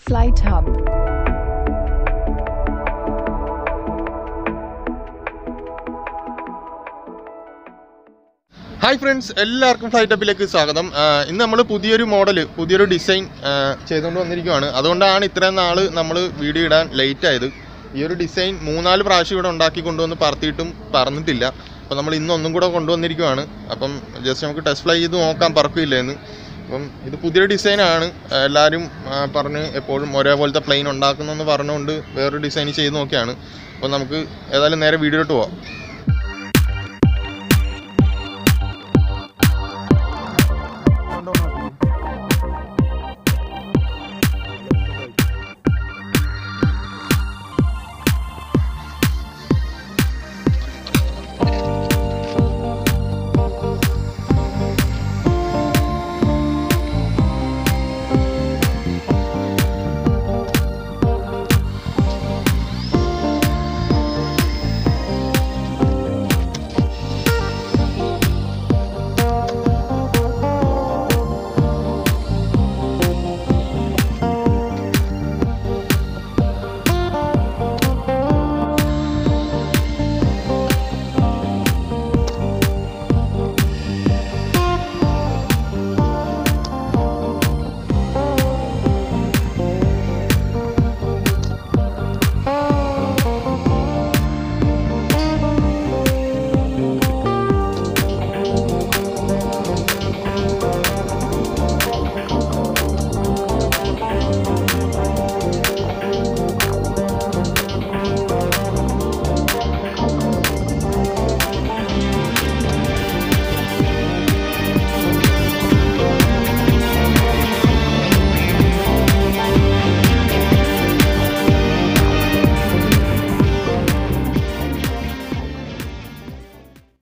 Flight Hub. Hi friends എല്ലാവർക്കും flight അപ്പിലേക്ക് സ്വാഗതം ആ, ഇന്ന് നമ്മൾ പുതിയൊരു മോഡൽ പുതിയൊരു ഡിസൈൻ ചെയ്തുകൊണ്ട് വന്നിരിക്കുവാണ് അതുകൊണ്ടാണ് ഇത്രയും നാൾ നമ്മൾ വീഡിയോ ഇടാൻ ലേറ്റ് ആയത് ഈ ഒരു ഡിസൈൻ മൂന്നാല് പ്രാവശ്യം ഇവിടെ ഉണ്ടാക്കി കൊണ്ടുവന്ന് പറത്തിയിട്ടും പറന്നിട്ടില്ല അപ്പോൾ നമ്മൾ ഇന്ന് ഒന്നും കൂടെ കൊണ്ടുവന്നിരിക്കുവാണ് അപ്പം ജസ്റ്റ് നമുക്ക് ടെസ്റ്റ് ഫ്ലൈ ചെയ്ത് നോക്കാം പറക്കില്ല എന്ന് അപ്പം ഇത് പുതിയൊരു ഡിസൈനാണ് എല്ലാവരും ആ, പറഞ്ഞ് എപ്പോഴും ഒരേപോലത്തെ പ്ലെയിൻ ഉണ്ടാക്കുന്നെന്ന് പറഞ്ഞുകൊണ്ട് വേറൊരു ഡിസൈൻ ചെയ്ത് നോക്കിയാണ് അപ്പോൾ നമുക്ക് ഏതായാലും നേരെ വീഡിയോയിലോട്ട് പോവാം